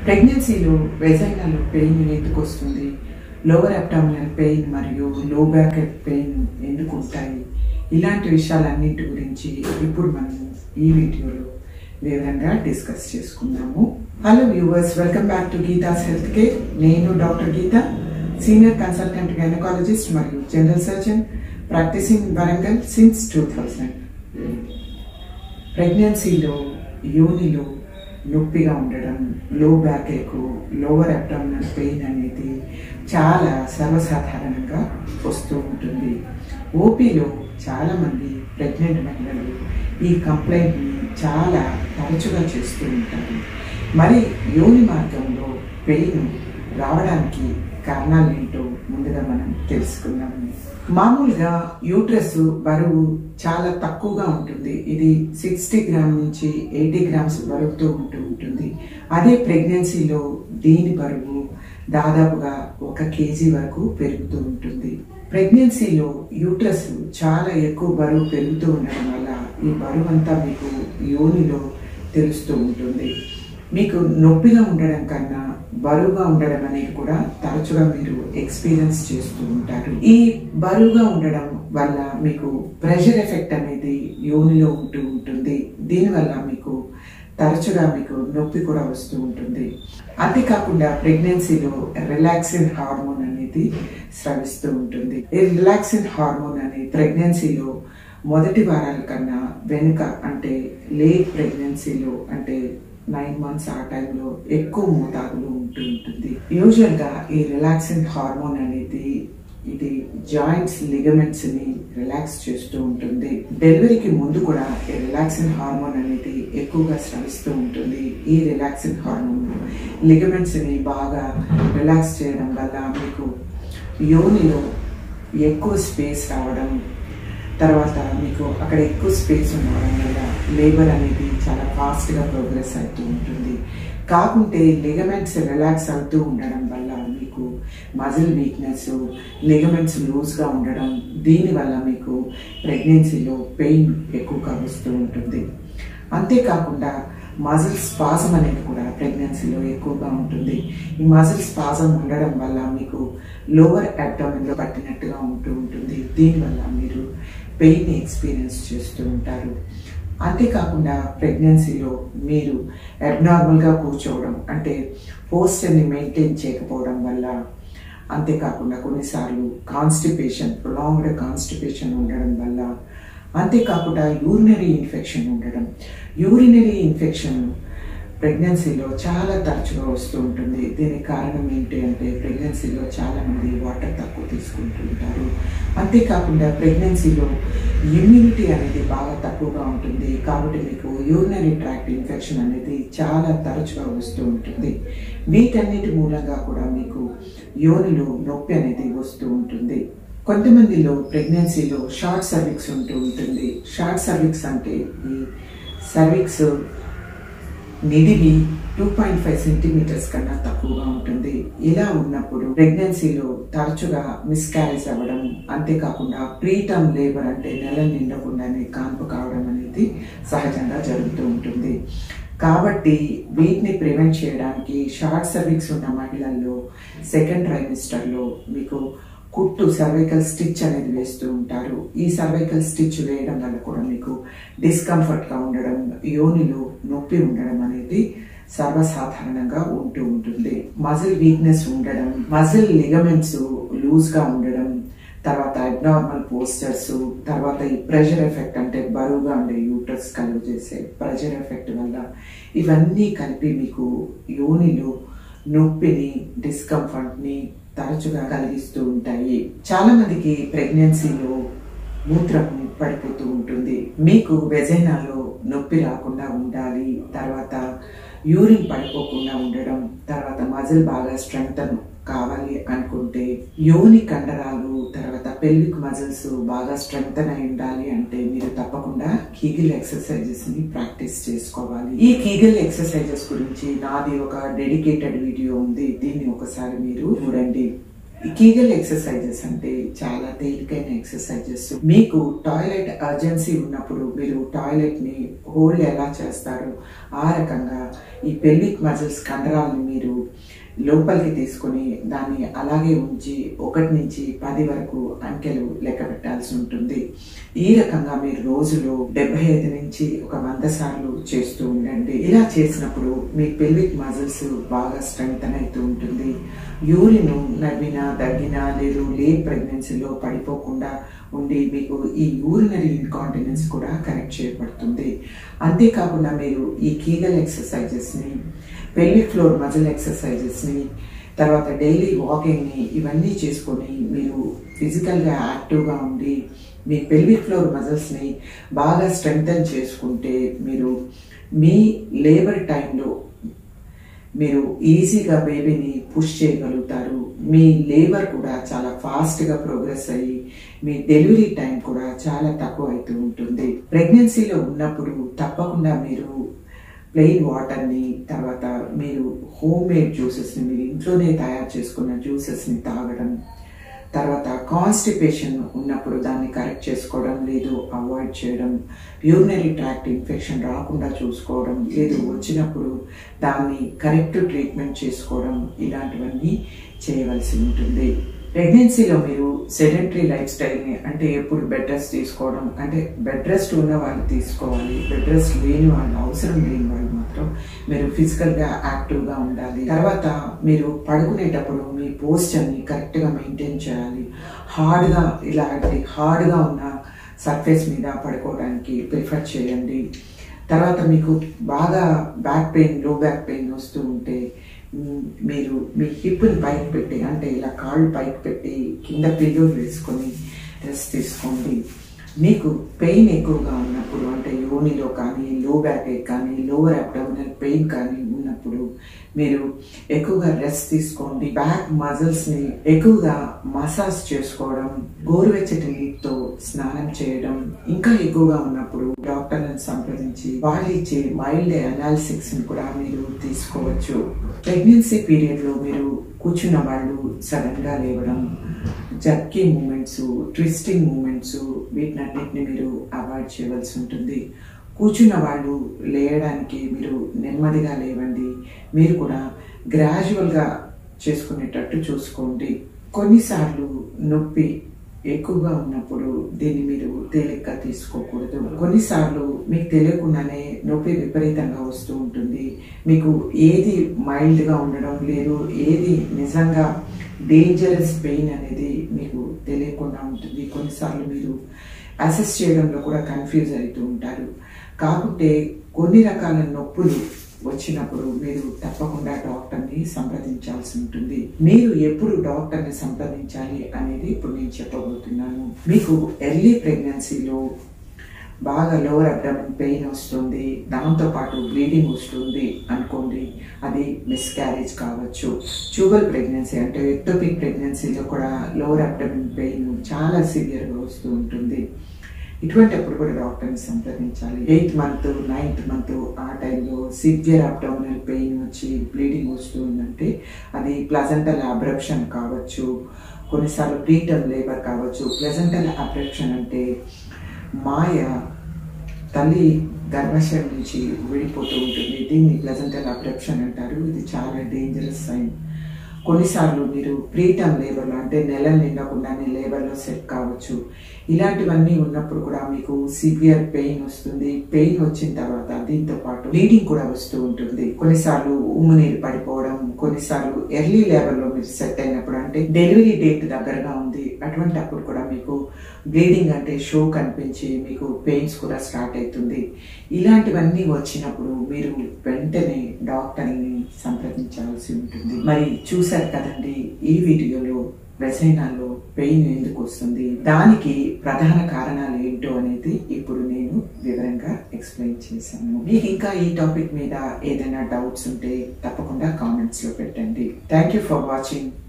ప్రెగ్నెన్సీలో వెజైనాలో పెయిన్ ఎందుకు వస్తుంది లోవర్ అబ్డామినల్ పెయిన్ మరియు లో బ్యాక్ పెయిన్ ఎందుకు ఉంటాయి ఇలాంటి విషయాలన్నింటి గురించి ఇప్పుడు మనం ఈ వీడియోలో వివరంగా డిస్కస్ చేసుకుందాము hello viewers welcome back to Geetha's health care నేను doctor Geetha senior consultant gynaecologist మరియు general surgeon practising Warangal since two thousand ప్రెగ్నెన్సీలో యోనిలో నొప్పిగా ఉండడం లో బ్యాక్ ఏకు లోవర్ అబ్డామినల్ పెయిన్ అనేది చాలా సర్వసాధారణంగా వస్తూ ఉంటుంది ఓపీలో చాలామంది ప్రెగ్నెంట్ మహిళలు ఈ కంప్లైంట్ని చాలా తరచుగా చేస్తూ ఉంటారు మరి యోని మార్గంలో పెయిన్ రావడానికి కారణాలు ఏంటో ముందుగా మనం తెలుసుకుందాం మామూలుగా యూట్రస్ బరువు చాలా తక్కువగా ఉంటుంది ఇది సిక్స్టీ గ్రామ్ నుంచి ఎయిటీ గ్రామ్స్ బరువుతో ఉంటూ ఉంటుంది అదే ప్రెగ్నెన్సీలో దీని బరువు దాదాపుగా ఒక కేజీ వరకు పెరుగుతూ ఉంటుంది ప్రెగ్నెన్సీలో యూట్రస్ చాలా ఎక్కువ బరువు పెరుగుతూ ఉండడం వల్ల ఈ బరువు అంతా మీకు యోనిలో తెలుస్తూ ఉంటుంది మీకు నొప్పిగా ఉండడం కన్నా బరువుగా ఉండడం అనేది కూడా తరచుగా మీరు ఎక్స్పీరియన్స్ చేస్తూ ఉంటారు ఈ బరువుగా ఉండడం వల్ల మీకు ప్రెషర్ ఎఫెక్ట్ అనేది యోనిలో ఉంటూ ఉంటుంది దీనివల్ల మీకు తరచుగా మీకు నొప్పి కూడా వస్తూ ఉంటుంది అంతేకాకుండా ప్రెగ్నెన్సీలో రిలాక్సిన్ హార్మోన్ అనేది స్రవిస్తూ ఉంటుంది ఈ రిలాక్సిన్ హార్మోన్ అనేది ప్రెగ్నెన్సీలో మొదటి వారాల కన్నా వెనుక అంటే లేట్ ప్రెగ్నెన్సీలో అంటే నైన్ మంత్స్ ఆ టైంలో ఎక్కువ మోతాదులో ఉంటూ ఉంటుంది యూజువల్గా ఈ రిలాక్సిన్ హార్మోన్ అనేది ఇది జాయింట్స్ లిగమెంట్స్ ని రిలాక్స్ చేస్తూ ఉంటుంది డెలివరీకి ముందు కూడా ఈ రిలాక్సిన్ హార్మోన్ అనేది ఎక్కువగా స్రవిస్తూ ఉంటుంది ఈ రిలాక్సిన్ హార్మోన్ లిగమెంట్స్ ని బాగా రిలాక్స్ చేయడం వల్ల మీకు యోనిలో ఎక్కువ స్పేస్ రావడం తర్వాత మీకు అక్కడ ఎక్కువ స్పేస్ ఉండడం వల్ల లేబర్ అనేది చాలా ఫాస్ట్గా ప్రోగ్రెస్ అవుతూ ఉంటుంది కాకుంటే లిగమెంట్స్ రిలాక్స్ అవుతూ ఉండడం వల్ల మీకు మజిల్ వీక్నెస్ లిగమెంట్స్ లూజ్గా ఉండడం దీనివల్ల మీకు ప్రెగ్నెన్సీలో పెయిన్ ఎక్కువగా వస్తూ ఉంటుంది అంతేకాకుండా మజిల్ స్పాజం అనేది కూడా ప్రెగ్నెన్సీలో ఎక్కువగా ఉంటుంది ఈ మజిల్ స్పాజం ఉండడం వల్ల మీకు లోవర్ అబ్డామిన్లో పట్టినట్టుగా ఉంటూ ఉంటుంది దీనివల్ల మీరు పెయిన్ ఎక్స్పీరియన్స్ చేస్తూ ఉంటారు అంతేకాకుండా ప్రెగ్నెన్సీలో మీరు అబ్నార్మల్గా కూర్చోవడం అంటే పోస్టర్ని మెయింటైన్ చేయకపోవడం వల్ల అంతేకాకుండా కొన్నిసార్లు కాన్స్టిపేషన్ ప్రొలాంగ్డ్ కాన్స్టిపేషన్ ఉండడం వల్ల అంతేకాకుండా యూరినరీ ఇన్ఫెక్షన్ ఉండడం యూరినరీ ఇన్ఫెక్షన్ ప్రెగ్నెన్సీలో చాలా తరచుగా వస్తూ ఉంటుంది దీనికి కారణం ఏంటి అంటే ప్రెగ్నెన్సీలో చాలామంది వాటర్ తక్కువ తీసుకుంటూ ఉంటారు అంతేకాకుండా ప్రెగ్నెన్సీలో ఇమ్యూనిటీ అనేది బాగా తక్కువగా ఉంటుంది కాబట్టి మీకు యూరినరీ ట్రాక్ట్ ఇన్ఫెక్షన్ అనేది చాలా తరచుగా వస్తూ ఉంటుంది వీటన్నిటి మూలంగా కూడా మీకు యోనిలో నొప్పి అనేది వస్తూ ఉంటుంది కొంతమందిలో ప్రెగ్నెన్సీలో షార్ట్ సర్విక్స్ ఉంటూ ఉంటుంది షార్ట్ సర్విక్స్ అంటే ఈ సర్విక్స్ నిడివి టూ పాయింట్ ఫైవ్ సెంటీమీటర్స్ కన్నా తక్కువగా ఉంటుంది ఇలా ఉన్నప్పుడు ప్రెగ్నెన్సీలో తరచుగా మిస్క్యారేజ్ అవ్వడం అంతేకాకుండా ప్రీటర్మ్ లేబర్ అంటే నెల నిండకుండానే కాన్పు కావడం అనేది సహజంగా జరుగుతూ ఉంటుంది కాబట్టి వీటిని ప్రివెంట్ చేయడానికి షార్ట్ సర్విక్స్ ఉన్న మహిళల్లో సెకండ్ ట్రైమిస్టర్లో మీకు కుట్టు సర్వైకల్ స్టిచ్ అనేది వేస్తూ ఉంటారు ఈ సర్వైకల్ స్టిచ్ వేయడం వల్ల కూడా మీకు డిస్కంఫర్ట్గా ఉండడం యోనిలో నొప్పి ఉండడం అనేది సర్వసాధారణంగా ఉంటూ ఉంటుంది మజిల్ వీక్నెస్ ఉండడం మజిల్ లిగమెంట్స్ లూజ్గా ఉండడం తర్వాత అబ్నార్మల్ పోస్టర్స్ తర్వాత ఈ ప్రెషర్ ఎఫెక్ట్ అంటే బరువుగా ఉండే యూట్రస్ కలుగు చేసే ప్రెషర్ ఎఫెక్ట్ వల్ల ఇవన్నీ కలిపి మీకు యోనిలో నొప్పిని డిస్కంఫర్ట్ని తరచుగా కలిగిస్తూ ఉంటాయి చాలా మందికి ప్రెగ్నెన్సీలో మూత్రం పడిపోతూ ఉంటుంది మీకు వెజైనాలో నొప్పి రాకుండా ఉండాలి తర్వాత యూరిన్ పడిపోకుండా ఉండడం తర్వాత మజిల్ బాగా స్ట్రెంగ్త్ కావాలి అనుకుంటే యోని కండరాలు తర్వాత పెల్విక్ మజిల్స్ బాగా స్ట్రెంగ్త్ అయి ఉండాలి అంటే మీరు తప్పకుండా కీగిల్ ఎక్సర్సైజెస్ ని ప్రాక్టీస్ చేసుకోవాలి ఈ కీగిల్ ఎక్సర్సైజెస్ గురించి నాది ఒక డెడికేటెడ్ వీడియో ఉంది దీన్ని ఒకసారి మీరు చూడండి కీగల్ ఎక్సర్సైజెస్ అంటే చాలా తేలికైన ఎక్సర్సైజెస్ మీకు టాయిలెట్ అర్జెన్సీ ఉన్నప్పుడు మీరు టాయిలెట్ ని హోల్డ్ ఎలా చేస్తారు ఆ రకంగా ఈ పెల్విక్ మజిల్స్ కండరాలను మీరు లోపలికి తీసుకొని దాన్ని అలాగే ఉంచి ఒకటి నుంచి పది వరకు అంకెలు లెక్క పెట్టాల్సి ఉంటుంది ఈ రకంగా మీరు రోజులో డెబ్బై ఐదు నుంచి ఒక వంద సార్లు చేస్తూ ఉండండి ఇలా చేసినప్పుడు మీ పెల్విక్ మజిల్స్ బాగా స్ట్రెంగ్త్ అవుతూ ఉంటుంది యూరిన్ నవ్వినా దగ్గినా లేదు లేట్ ప్రెగ్నెన్సీలో పడిపోకుండా ఉండి మీకు ఈ యూరినరీ ఇన్కాంటినెన్స్ కూడా కరెక్ట్ చేయబడుతుంది అంతేకాకుండా మీరు ఈ కీగల్ ఎక్సర్సైజెస్ని పెల్విక్ ఫ్లోర్ మజిల్ ఎక్సర్సైజెస్ని తర్వాత డైలీ వాకింగ్ని ఇవన్నీ చేసుకొని మీరు ఫిజికల్గా యాక్టివ్గా ఉండి మీ పెల్విక్ ఫ్లోర్ మజిల్స్ని బాగా స్ట్రెంగ్తన్ చేసుకుంటే మీరు మీ లేబర్ టైంలో మీరు ఈజీగా బేబీని పుష్ చేయగలుగుతారు మీ లేబర్ కూడా చాలా ఫాస్ట్గా ప్రోగ్రెస్ అయ్యి మీ డెలివరీ టైం కూడా చాలా తక్కువ అవుతూ ఉంటుంది ప్రెగ్నెన్సీలో ఉన్నప్పుడు తప్పకుండా మీరు ప్లెయిన్ వాటర్ని తర్వాత మీరు హోమ్ మేడ్ జ్యూసెస్ని మీరు ఇంట్లోనే తయారు చేసుకున్న జ్యూసెస్ని తాగడం తర్వాత కాన్స్టిపేషన్ ఉన్నప్పుడు దాన్ని కరెక్ట్ చేసుకోవడం లేదు అవాయిడ్ చేయడం యూరినరీ ట్రాక్ట్ ఇన్ఫెక్షన్ రాకుండా చూసుకోవడం లేదు వచ్చినప్పుడు దాన్ని కరెక్ట్ ట్రీట్మెంట్ చేసుకోవడం ఇలాంటివన్నీ చేయవలసి ఉంటుంది ప్రెగ్నెన్సీలో మీరు సెడెంటరీ లైఫ్ స్టైల్ని అంటే ఎప్పుడు బెడ్ రెస్ట్ తీసుకోవడం అంటే బెడ్ రెస్ట్ ఉన్న వాళ్ళు తీసుకోవాలి బెడ్ రెస్ట్ లేని వాళ్ళు అవసరం లేని వాళ్ళు మాత్రం మీరు ఫిజికల్గా యాక్టివ్గా ఉండాలి తర్వాత మీరు పడుకునేటప్పుడు మీ పోస్చర్ని కరెక్ట్గా మెయింటైన్ చేయాలి హార్డ్గా ఇలాంటి హార్డ్గా ఉన్న సర్ఫేస్ మీద పడుకోవడానికి ప్రిఫర్ చేయండి తర్వాత మీకు బాగా బ్యాక్ పెయిన్ లో బ్యాక్ పెయిన్ వస్తూ ఉంటే మ్, మీరు మీ హిప్ని పైకి పెట్టి అంటే ఇలా కాళ్ళు పైకి పెట్టి కింద పిల్లో వేసుకొని రెస్ట్ తీసుకోండి మీకు పెయిన్ ఎక్కువగా ఉన్నప్పుడు అంటే యోనిలో కానీ లో బ్యాక్ కానీ లోవర్ అబ్డామినల్ పెయిన్ కానీ ఉన్నప్పుడు మీరు ఎక్కువగా రెస్ట్ తీసుకోండి బ్యాక్ మజిల్స్ ని ఎక్కువగా మసాజ్ చేసుకోవడం గోరువెచ్చటి నీటితో స్నానం చేయడం ఇంకా ఎక్కువగా ఉన్నప్పుడు డాక్టర్లను సంప్రదించి వాళ్ళు ఇచ్చే మైల్డ్ అనాలిసిక్స్ ని కూడా మీరు తీసుకోవచ్చు ప్రెగ్నెన్సీ పీరియడ్ లో మీరు కూర్చున్న వాళ్ళు సడన్ గా లేవడం జర్కీ మూమెంట్స్ ట్విస్టింగ్ మూమెంట్స్ వీటినన్నిటిని మీరు అవాయిడ్ చేయవలసి ఉంటుంది కూర్చున్న వాళ్ళు లేయడానికి మీరు నెమ్మదిగా లేవండి మీరు కూడా గ్రాడ్యువల్గా చేసుకునేటట్టు చూసుకోండి కొన్నిసార్లు నొప్పి ఎక్కువగా ఉన్నప్పుడు దీన్ని మీరు తేలిగ్గా తీసుకోకూడదు కొన్నిసార్లు మీకు తెలియకుండానే నొప్పి విపరీతంగా వస్తూ ఉంటుంది మీకు ఏది మైల్డ్గా ఉండడం లేదు ఏది నిజంగా డేంజరస్ పెయిన్ అనేది మీకు తెలియకుండా ఉంటుంది కొన్నిసార్లు మీరు అసెస్ చేయడంలో కూడా కన్ఫ్యూజ్ అవుతూ ఉంటారు కాకుంటే కొన్ని రకాల నొప్పులు వచ్చినప్పుడు మీరు తప్పకుండా డాక్టర్ని సంప్రదించాల్సి ఉంటుంది మీరు ఎప్పుడు డాక్టర్ని సంప్రదించాలి అనేది ఇప్పుడు నేను చెప్పబోతున్నాను మీకు ఎర్లీ ప్రెగ్నెన్సీలో బాగా లోవర్ అబ్డమన్ పెయిన్ వస్తుంది దాంతో పాటు బ్లీడింగ్ వస్తుంది అనుకోండి అది మిస్క్యారేజ్ కావచ్చు ట్యూబల్ ప్రెగ్నెన్సీ అంటే ఎక్టోపిక్ ప్రెగ్నెన్సీలో కూడా లోవర్ అబ్డమన్ పెయిన్ చాలా సివియర్గా వస్తూ ఉంటుంది ఇటువంటిప్పుడు కూడా డాక్టర్ని సంప్రదించాలి ఎయిత్ మంత్ నైన్త్ మంత్ ఆ టైంలో సివియర్ అబ్డోమినల్ పెయిన్ వచ్చి బ్లీడింగ్ వస్తుందంటే అది ప్లజెంటల్ అబ్రప్షన్ కావచ్చు కొన్నిసార్లు ప్రీటర్మ్ లేబర్ కావచ్చు ప్లెజెంటల్ అబ్రప్షన్ అంటే మాయ తల్లి గర్భాశయం నుంచి విడిపోతూ ఉంటుంది దీన్ని ప్లెజెంటల్ అబ్రప్షన్ అంటారు ఇది చాలా డేంజరస్ సైన్ కొన్నిసార్లు మీరు ప్రీటమ్ లేబర్లో అంటే నెల నిండకుండానే లేబర్లో సెట్ కావచ్చు ఇలాంటివన్నీ ఉన్నప్పుడు కూడా మీకు సివియర్ పెయిన్ వస్తుంది పెయిన్ వచ్చిన తర్వాత దీంతో పాటు బ్లీడింగ్ కూడా వస్తూ ఉంటుంది కొన్నిసార్లు ఉమ్ము నీరు పడిపోవడం కొన్నిసార్లు ఎర్లీ లేబర్లో మీరు సెట్ అయినప్పుడు అంటే డెలివరీ డేట్ దగ్గరగా ఉంది అటువంటి అప్పుడు కూడా మీకు బ్లీడింగ్ అంటే షో కనిపించి మీకు పెయిన్స్ కూడా స్టార్ట్ అవుతుంది ఇలాంటివన్నీ వచ్చినప్పుడు మీరు వెంటనే డాక్టర్ని సంప్రదించాల్సి ఉంటుంది మరి చూశారు కదండి ఈ వీడియోలో వెసైనాల్లో పెయిన్ ఎందుకు వస్తుంది దానికి ప్రధాన కారణాలు ఏంటో అనేది ఇప్పుడు నేను వివరంగా ఎక్స్ప్లెయిన్ చేశాను మీకు ఇంకా ఈ టాపిక్ మీద ఏదైనా డౌట్స్ ఉంటే తప్పకుండా కామెంట్స్ లో పెట్టండి థ్యాంక్ యూ ఫర్ వాచింగ్